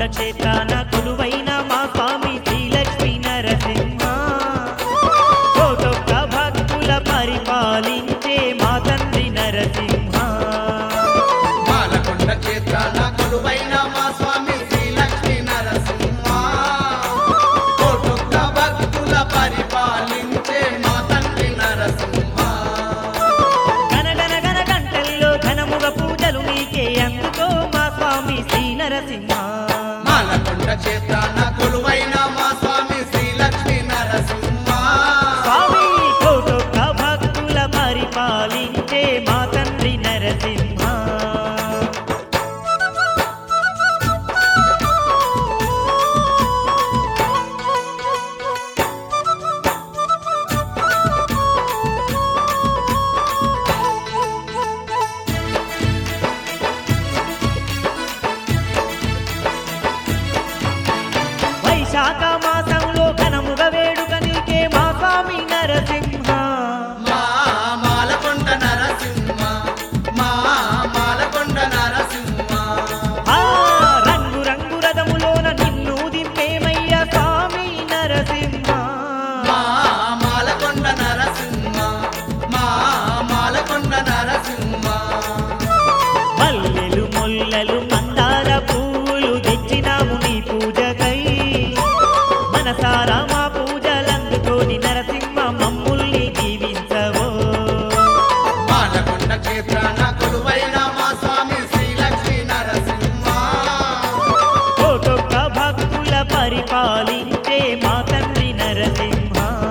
క్షేత్రాన కొలువైన మా స్వామి శ్రీలక్ష్మీ నరసింహ కోటొక్క భక్తుల పరిపాలించే మా తండ్రి నరసింహ మాలకొండ క్షేత్రాన కొలువైన మా స్వామి శ్రీ లక్ష్మీ నరసింహ కోటొక్క భక్తుల పరిపాలించే మా తండ్రి నరసింహ గనగన గన గంటల్లో ఘనముగ పూజలు నీకే అందుకో మా స్వామి శ్రీ నరసింహ మాలకొండ క్షేత్రాన కొలువైన మా స్వామి శ్రీ లక్ష్మీ నరసింహ స్వామి కోటొక్క భక్తుల పరిపాలించే మా తండ్రి నరసింహ వైశాఖ మాసంలో ఘనముగ వేడుక నీకే మా స్వామి నరసింహ మా మాలకొండ నరసింహ మా మాలకొండ నరసింహ ఆ రంగు రంగు రథములోన నిన్ను దింపేమయ్య స్వామి నరసింహ మా మాలకొండ నరసింహ మా మాలకొండ నరసింహ మల్లెలు మొల్లలు మందార పూలు తెచ్చినాము నీ పూజకై మనసారా మా పూజలందుకోని నరసింహ మమ్ముల్ని దీవించవో మాలకొండ క్షేత్రాన కొలువైన మా స్వామి శ్రీ లక్ష్మీ నరసింహ కోటొక్క భక్తుల పరిపాలించే మా తండ్రి నరసింహ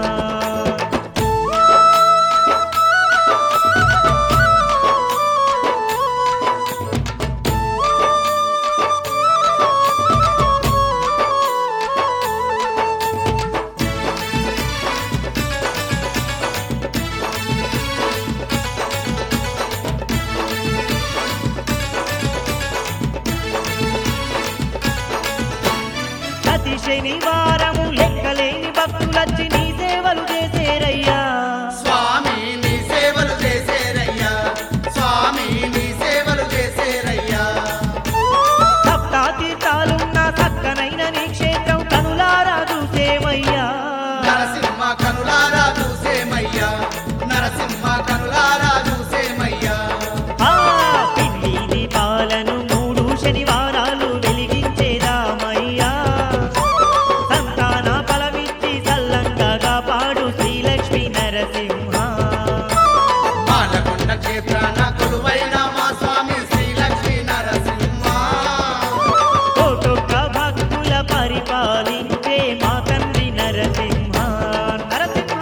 ప్రతి శనివారము లెక్కలేని భక్తులచ్చి నీ సేవలు చేసేరయ్యా స్వామి నీ సేవలు చేసేరయ్యా స్వామి నీ సేవలు చేసేరయ్యా సప్తాతీర్థాలున్న చక్కనైన నీ క్షేత్రం కనులారా చూసేమయ్యా నరసింహ కనులారా చూసేమయ్యా నరసింహ కనులారా చూసేమయ్యా ఆ పిండి దీపాలను మూడు శనివారాలు వెలిగించేదామయ్యా సంతాన ఫలమిచ్చి సల్లంగా కాపాడు శ్రీలక్ష్మీ నరసింహ మాలకొండ క్షేత్రాన కొలువైన మా స్వామి శ్రీ లక్ష్మీ నరసింహ కోటొక్క భక్తుల పరిపాలించే మా తండ్రి నరసింహ నరసింహ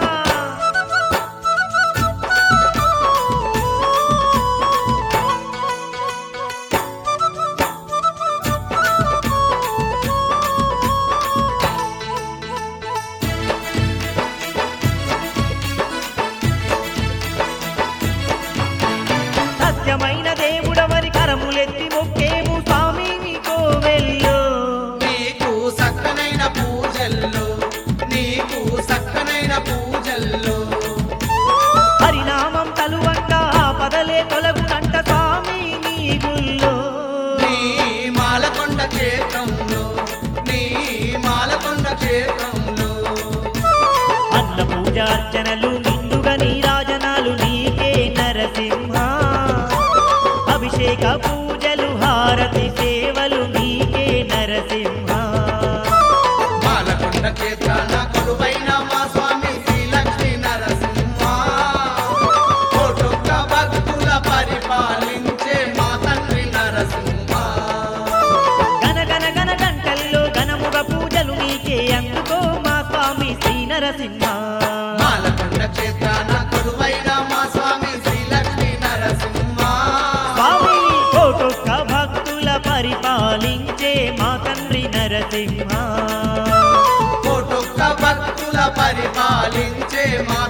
సత్యమైన దేవుడవని కరములెత్తి మొక్కేము స్వామి నీకో వెళ్ళు నీకు సక్కనైన పూజల్లో నీకు సక్కనైన పూజల్లో హరినామం తలువంగా పదలే తొలగునంట స్వామి నీ గుల్లో నీ మాలకొండ క్షేత్రంలో నీ మాలకొండ క్షేత్రంలో అన్న పూజార్చనలు నిండుగా నీరాజనాలు నీకే నరసింహ అభిషేక పూజలు హారతి సేవలు నీకే నరసింహ మాలకొండ క్షేత్రాన కొలువైన మా స్వామి శ్రీ లక్ష్మీ నరసింహ కోటొక్క భక్తుల పరిపాలించే మా తండ్రి నరసింహ గన గన గన గంటల్లో ఘనముగ పూజలు నీకే అందుకో మా స్వామి శ్రీ నరసింహ మాలకొండ క్షేత్రాన కొలువైన మా స్వామి శ్రీ లక్ష్మీ నరసింహ స్వామి కోటొక్క భక్తుల పరిపాలించే మా తండ్రి నరసింహ కోటొక్క భక్తుల పరిపాలించే మా